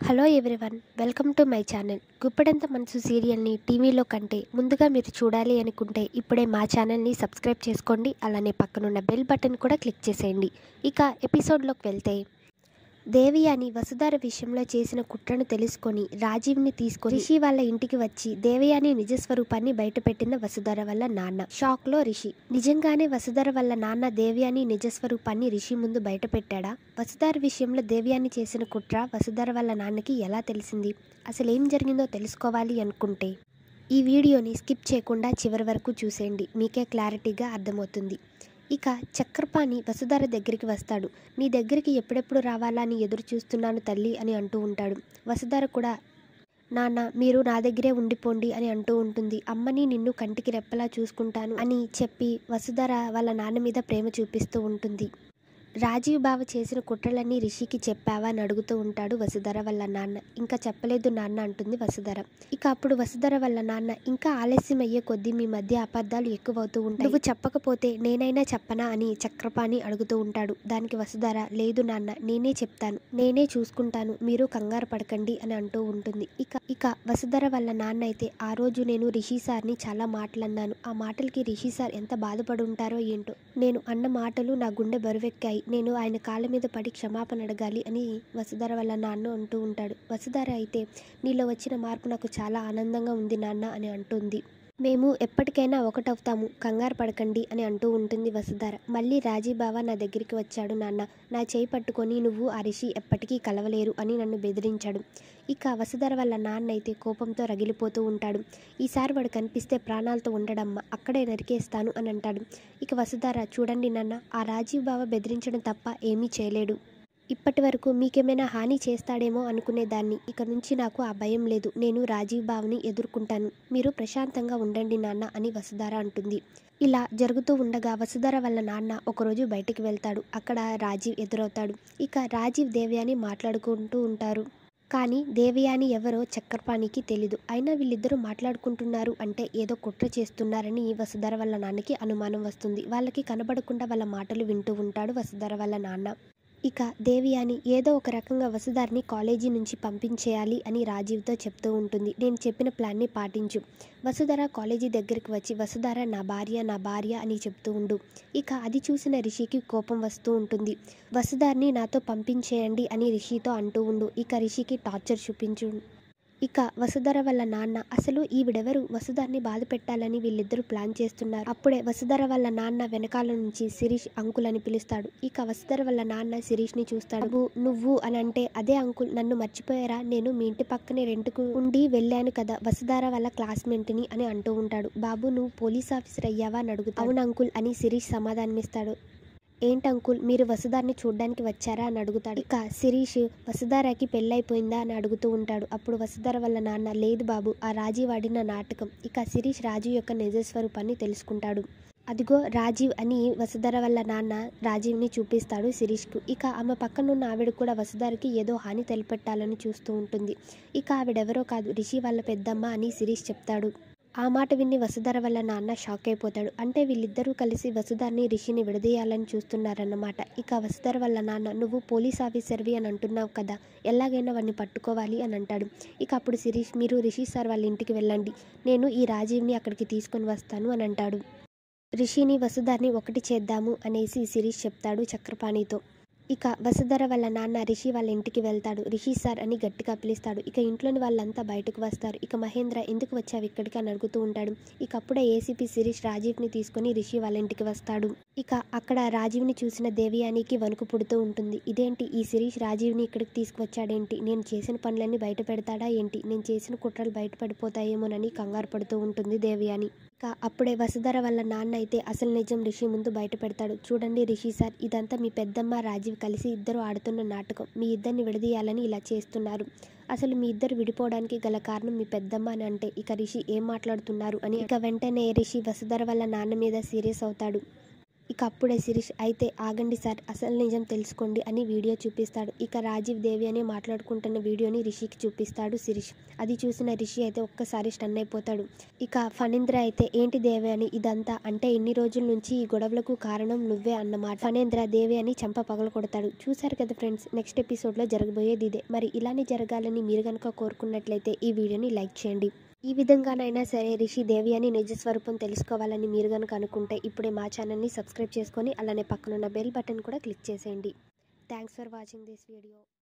hello everyone welcome to my channel Guppedantha Manasu సీరియల్ని టీవీలో కంటే ముందుగా మీరు చూడాలి అనుకుంటే ఇప్పుడే మా ఛానల్ని సబ్స్క్రైబ్ చేసుకోండి అలానే పక్కనున్న బెల్ బటన్ కూడా క్లిక్ చేసేయండి ఇక ఎపిసోడ్లోకి వెళ్తే దేవి అని వసుధార విషయంలో చేసిన కుట్రను తెలుసుకొని రాజీవ్ని తీసుకొని రిషి వాళ్ళ ఇంటికి వచ్చి దేవయాని నిజస్వరూపాన్ని బయటపెట్టిన వసుధార వల్ల నాన్న షాక్ లో రిషి నిజంగానే వసుధార వల్ల నాన్న దేవయాని నిజస్వరూపాన్ని రిషి ముందు బయటపెట్టాడా వసుధార విషయంలో దేవయాని చేసిన కుట్ర వసుధార వల్ల నాన్నకి ఎలా తెలిసింది అసలు ఏం జరిగిందో తెలుసుకోవాలి అనుకుంటే ఈ వీడియోని స్కిప్ చేయకుండా చివరి వరకు చూసేయండి మీకే క్లారిటీగా అర్థమవుతుంది ఇక చక్రపాణి వసుధార దగ్గరికి వస్తాడు నీ దగ్గరికి ఎప్పుడెప్పుడు రావాలా అని ఎదురు చూస్తున్నాను తల్లి అని అంటూ ఉంటాడు వసుధార కూడా నాన్న మీరు నా దగ్గరే ఉండిపోండి అని అంటూ ఉంటుంది అమ్మని నిన్ను కంటికి రెప్పలా చూసుకుంటాను అని చెప్పి వసుధార వాళ్ళ నాన్న మీద ప్రేమ చూపిస్తూ ఉంటుంది రాజీవ్ బావ చేసిన కుట్రలన్నీ రిషికి చెప్పావా అని అడుగుతూ ఉంటాడు వసుధర వాళ్ళ నాన్న ఇంకా చెప్పలేదు నాన్న అంటుంది వసుధర ఇక అప్పుడు వసుధర వాళ్ళ నాన్న ఇంకా ఆలస్యం అయ్యే కొద్దీ మీ మధ్య అబద్ధాలు ఎక్కువవుతూ ఉంటాయి నువ్వు చెప్పకపోతే నేనైనా చెప్పనా అని చక్రపాణి అడుగుతూ ఉంటాడు దానికి వసుధర లేదు నాన్న నేనే చెప్తాను నేనే చూసుకుంటాను మీరు కంగారు పడకండి అని అంటూ ఉంటుంది ఇక ఇక వసుధర వాళ్ళ నాన్న అయితే ఆ రోజు నేను రిషి సార్ని చాలా మాటలు అన్నాను ఆ మాటలకి రిషి సార్ ఎంత బాధపడి ఉంటారో ఏంటో నేను అన్న మాటలు నా గుండె బరువెక్కాయి నేను ఆయన కాళ్ళ మీద పడి క్షమాపణ అడగాలి అని వసుధర వాళ్ళ నాన్న అంటూ ఉంటాడు వసుధర అయితే నీలో వచ్చిన మార్పు నాకు చాలా ఆనందంగా ఉంది నాన్న అని అంటుంది మేము ఎప్పటికైనా ఒకటవుతాము కంగారు పడకండి అని అంటూ ఉంటుంది వసుధార మళ్ళీ రాజీబావ నా దగ్గరికి వచ్చాడు నాన్న నా చేయి పట్టుకొని నువ్వు ఆ రిషి ఎప్పటికీ కలవలేరు అని నన్ను బెదిరించాడు ఇక వసుధర వాళ్ళ నాన్న అయితే కోపంతో రగిలిపోతూ ఉంటాడు ఈసారి వాడు కనిపిస్తే ప్రాణాలతో ఉండడమ్మా అక్కడే నరికేస్తాను అని అంటాడు ఇక వసుధార చూడండి నాన్న ఆ రాజీవ్ బావ బెదిరించడం తప్ప ఏమీ చేయలేడు ఇప్పటి వరకు మీకేమైనా హాని చేస్తాడేమో అనుకునేదాన్ని ఇక నుంచి నాకు ఆ భయం లేదు నేను రాజీవ్ బావని ఎదుర్కొంటాను మీరు ప్రశాంతంగా ఉండండి నాన్న అని వసుధార అంటుంది ఇలా జరుగుతూ ఉండగా వసుధార వాళ్ళ నాన్న ఒకరోజు బయటికి వెళ్తాడు అక్కడ రాజీవ్ ఎదురవుతాడు ఇక రాజీవ్ దేవ్యాని మాట్లాడుకుంటూ ఉంటారు కానీ దేవయాని ఎవరో చక్రపాణికి తెలీదు అయినా వీళ్ళిద్దరూ మాట్లాడుకుంటున్నారు అంటే ఏదో కుట్ర చేస్తున్నారని వసుధర వాళ్ళ నాన్నకి అనుమానం వస్తుంది వాళ్ళకి కనబడకుండా వాళ్ళ మాటలు వింటూ ఉంటాడు వసుధర వాళ్ళ నాన్న ఇక దేవియాని ఏదో ఒక రకంగా వసుధారిని కాలేజీ నుంచి పంపించేయాలి అని రాజీవ్తో చెప్తూ ఉంటుంది నేను చెప్పిన ప్లాన్ని పాటించు వసుధర కాలేజీ దగ్గరికి వచ్చి వసుధర నా భార్య నా భార్య అని చెప్తూ ఉండు ఇక అది చూసిన రిషికి కోపం వస్తూ ఉంటుంది వసుధారిని నాతో పంపించేయండి అని రిషితో అంటూ ఉండు ఇక రిషికి టార్చర్ చూపించు ఇక వసుధర వాళ్ళ నాన్న అసలు ఈవిడెవరు వసుధాన్ని బాధ పెట్టాలని వీళ్ళిద్దరూ ప్లాన్ చేస్తున్నారు అప్పుడే వసుధర వాళ్ళ నాన్న వెనకాల నుంచి శిరీష్ అంకుల్ అని పిలుస్తాడు ఇక వసుధర వాళ్ళ నాన్న శిరీష్ ని చూస్తాడు "బాబు, నువ్వు అని అంటే అదే అంకుల్ నన్ను మర్చిపోయారా నేను మీ ఇంటి పక్కనే రెంట్కు ఉండి వెళ్ళాను కదా వసుధార వాళ్ళ క్లాస్మేట్ ని అని అంటూ ఉంటాడు బాబు నువ్వు పోలీస్ ఆఫీసర్ అయ్యావా అని అడుగుతాడు అవును అంకుల్ అని శిరీష్ సమాధానమిస్తాడు ఏంటి అంకుల్ మీరు వసుధారిని చూడ్డానికి వచ్చారా అని అడుగుతాడు ఇక శిరీష్ వసుధారకి పెళ్ళైపోయిందా అని అడుగుతూ ఉంటాడు అప్పుడు వసుధార వాళ్ళ నాన్న లేదు బాబు ఆ రాజీవ్ ఆడిన నాటకం ఇక శిరీష్ రాజీవ్ యొక్క నిజస్వరూపాన్ని తెలుసుకుంటాడు అదిగో రాజీవ్ అని వసుధర వాళ్ళ నాన్న రాజీవ్ని చూపిస్తాడు శిరీష్కు ఇక ఆమె పక్కనున్న ఆవిడ కూడా వసుధారకి ఏదో హాని తెలిపెట్టాలని చూస్తూ ఉంటుంది ఇక ఆవిడెవరో కాదు రిషి వాళ్ళ పెద్దమ్మ అని శిరీష్ చెప్తాడు ఆ మాట విని వసుధర వాళ్ళ నాన్న షాక్ అయిపోతాడు అంటే వీళ్ళిద్దరూ కలిసి వసుధాన్ని రిషిని విడదీయాలని చూస్తున్నారన్నమాట ఇక వసుధర వాళ్ళ నాన్న నువ్వు పోలీస్ ఆఫీసర్వి అని అంటున్నావు కదా ఎలాగైనా వాడిని పట్టుకోవాలి అని అంటాడు ఇక అప్పుడు శిరీష్ మీరు రిషి సార్ వాళ్ళ ఇంటికి వెళ్ళండి నేను ఈ రాజీవ్ని అక్కడికి తీసుకొని వస్తాను అని అంటాడు రిషిని వసుధారిని ఒకటి చేద్దాము అనేసి శిరీష్ చెప్తాడు చక్రపాణితో ఇక వసుధర వాళ్ళ నాన్న రిషి వాళ్ళ ఇంటికి వెళ్తాడు రిషి సార్ అని గట్టిగా పిలుస్తాడు ఇక ఇంట్లోని వాళ్ళంతా బయటకు వస్తారు ఇక మహేంద్ర ఎందుకు వచ్చావు ఇక్కడికి అని అడుగుతూ ఉంటాడు ఇక అప్పుడే ఏసీపీ శిరీష్ రాజీవ్ని తీసుకొని రిషి వాళ్ళ ఇంటికి వస్తాడు ఇక అక్కడ రాజీవ్ని చూసిన దేవియానికి వణుకు పుడుతూ ఉంటుంది ఇదేంటి ఈ శిరీష్ రాజీవ్ని ఇక్కడికి తీసుకువచ్చాడేంటి నేను చేసిన పనులన్నీ బయట పెడతాడా ఏంటి నేను చేసిన కుట్రలు బయటపడిపోతాయేమోనని కంగారు పడుతూ ఉంటుంది దేవియాని ఇక అప్పుడే వసుధర వాళ్ళ నాన్న అయితే అసలు నిజం రిషి ముందు బయట పెడతాడు చూడండి రిషి సార్ ఇదంతా మీ పెద్దమ్మ రాజీవ్ కలిసి ఇద్దరు ఆడుతున్న నాటకం మీ ఇద్దరిని విడదీయాలని ఇలా చేస్తున్నారు అసలు మీ ఇద్దరు విడిపోవడానికి గల కారణం మీ పెద్దమ్మ అని అంటే ఇక రిషి ఏం మాట్లాడుతున్నారు అని ఇక వెంటనే రిషి వసుధర వాళ్ళ నాన్న మీద సీరియస్ అవుతాడు ఇక అప్పుడే శిరీష్ అయితే ఆగండి సార్ అసలు నిజం తెలుసుకోండి అని వీడియో చూపిస్తాడు ఇక రాజీవ్ దేవి అని మాట్లాడుకుంటున్న వీడియోని రిషికి చూపిస్తాడు శిరీష్ అది చూసిన రిషి అయితే ఒక్కసారి స్టన్ అయిపోతాడు ఇక ఫణీంద్ర అయితే ఏంటి దేవి అని ఇదంతా అంటే ఇన్ని రోజుల నుంచి ఈ గొడవలకు కారణం నువ్వే అన్నమాట ఫణేంద్ర దేవి అని చంప పగల కొడతాడు చూసారు కదా ఫ్రెండ్స్ నెక్స్ట్ ఎపిసోడ్లో జరగబోయేది ఇదే మరి ఇలానే జరగాలని మీరు కనుక కోరుకున్నట్లయితే ఈ వీడియోని లైక్ చేయండి ఈ విధంగానైనా సరే రిషి దేవి అని నిజ స్వరూపం తెలుసుకోవాలని మీరు కనుక అనుకుంటే ఇప్పుడే మా ఛానల్ని సబ్స్క్రైబ్ చేసుకొని అలానే పక్కనున్న బెల్ బటన్ కూడా క్లిక్ చేసేయండి thanks for watching this video